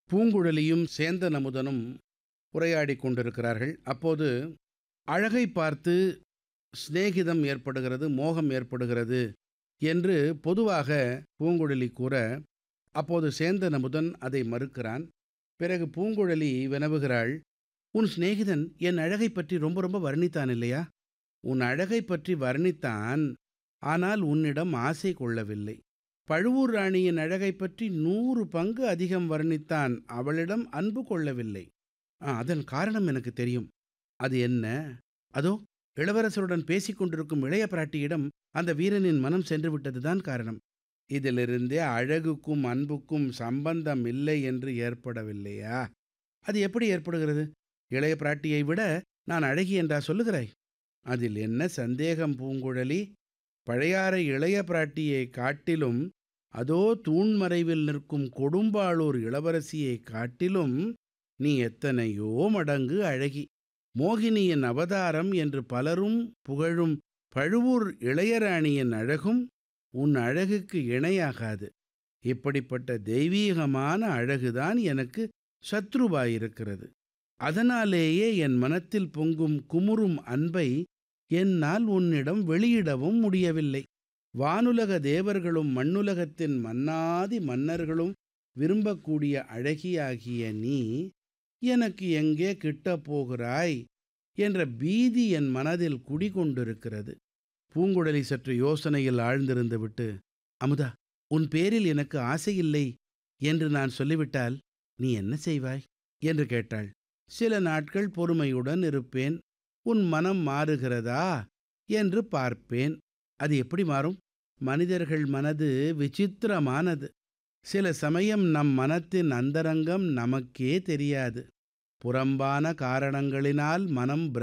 பூங்குழலியும் சேந்தன் அமுதனும் உரையாடிக் கொண்டிருக்கிறார்கள் அப்போது அழகை பார்த்து சிநேகிதம் ஏற்படுகிறது மோகம் ஏற்படுகிறது என்று பொதுவாக பூங்குழலி கூற அப்போது சேந்தன் அமுதன் அதை மறுக்கிறான் பிறகு பூங்குழலி வினவுகிறாள் உன் சிநேகிதன் என் அழகை பற்றி ரொம்ப ரொம்ப வர்ணித்தான் இல்லையா உன் அழகை பற்றி வர்ணித்தான் ஆனால் உன்னிடம் ஆசை கொள்ளவில்லை பழுவூர் ராணியின் அழகை பற்றி நூறு பங்கு அதிகம் வர்ணித்தான் அவளிடம் அன்பு கொள்ளவில்லை ஆ, அதன் காரணம் எனக்கு தெரியும் அது என்ன அதோ இளவரசருடன் பேசிக் கொண்டிருக்கும் இளைய பிராட்டியிடம் அந்த வீரனின் மனம் சென்று விட்டதுதான் காரணம் இதிலிருந்தே அழகுக்கும் அன்புக்கும் சம்பந்தம் இல்லை என்று ஏற்படவில்லையா அது எப்படி ஏற்படுகிறது இளைய பிராட்டியை விட நான் அழகி என்றா சொல்லுகிறாய் அதில் என்ன சந்தேகம் பூங்குழலி பழையாறை இளைய பிராட்டியை காட்டிலும் அதோ தூண்மறைவில் நிற்கும் கொடும்பாளூர் இளவரசியை காட்டிலும் நீ எத்தனையோ மடங்கு அழகி மோகினியின் அவதாரம் என்று பலரும் புகழும் பழுவூர் இளையராணியின் அழகும் உன் அழகுக்கு இணையாகாது இப்படிப்பட்ட தெய்வீகமான அழகுதான் எனக்கு சத்ருவாயிருக்கிறது அதனாலேயே என் மனத்தில் பொங்கும் குமுறும் அன்பை என்னால் உன்னிடம் வெளியிடவும் முடியவில்லை வானுலக தேவர்களும் மண்ணுலகத்தின் மன்னாதி மன்னர்களும் விரும்பக்கூடிய அழகியாகிய நீ எனக்கு எங்கே கிட்டப் போகிறாய் என்ற பீதி என் மனதில் குடிகொண்டிருக்கிறது பூங்குழலி சற்று யோசனையில் ஆழ்ந்திருந்து விட்டு அமுதா உன் பேரில் எனக்கு ஆசையில்லை என்று நான் சொல்லிவிட்டால் நீ என்ன செய்வாய் என்று கேட்டாள் சில நாட்கள் பொறுமையுடன் இருப்பேன் உன் மனம் மாறுகிறதா என்று பார்ப்பேன் அது எப்படி மாறும் மனிதர்கள் மனது விசித்திரமானது சில சமயம் நம் மனத்தின் அந்தரங்கம் நமக்கே தெரியாது புறம்பான காரணங்களினால் மனம்